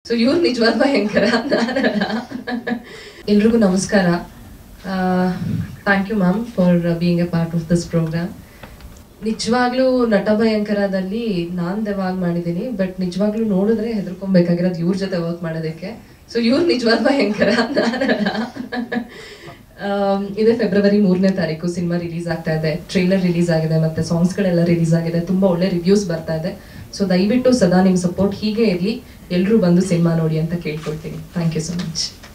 so ಇವ್ರು ನಿಜವಾದ ಭಯಂಕರ ನಾನಲ್ಲ ಎಲ್ರಿಗೂ ನಮಸ್ಕಾರ thank you ma'am for being a part of this program ನಿಜವಾಗ್ಲೂ ನಟ ಭಯಂಕರದಲ್ಲಿ ನಾನ್ ದೆವಾಗ ಮಾಡಿದ್ದೀನಿ ಬಟ್ ನಿಜವಾಗ್ಲೂ ನೋಡಿದ್ರೆ ಹೆದರ್ಕೊಬೇಕಾಗಿರೋದು ಇವ್ರ ಜೊತೆ ವರ್ಕ್ ಮಾಡೋದಕ್ಕೆ ಸೊ ಇವ್ರು ನಿಜವಾದ ಭಯಂಕರ ನಾನಲ್ಲ ಆಮ್, ಇದೇ ಫೆಬ್ರವರಿ ಮೂರನೇ ತಾರೀಕು ಸಿನಿಮಾ ರಿಲೀಸ್ ಆಗ್ತಾ ಇದೆ ಟ್ರೈಲರ್ ರಿಲೀಸ್ ಆಗಿದೆ ಮತ್ತೆ ಸಾಂಗ್ಸ್ಗಳೆಲ್ಲ ರಿಲೀಸ್ ಆಗಿದೆ ತುಂಬಾ ಒಳ್ಳೆ ರಿವ್ಯೂಸ್ ಬರ್ತಾ ಇದೆ ಸೊ ದಯವಿಟ್ಟು ಸದಾ ನಿಮ್ಮ ಸಪೋರ್ಟ್ ಹೀಗೆ ಇರಲಿ ಎಲ್ಲರೂ ಬಂದು ಸಿನಿಮಾ ನೋಡಿ ಅಂತ ಕೇಳ್ಕೊಳ್ತೀನಿ ಥ್ಯಾಂಕ್ ಯು ಸೊ ಮಚ್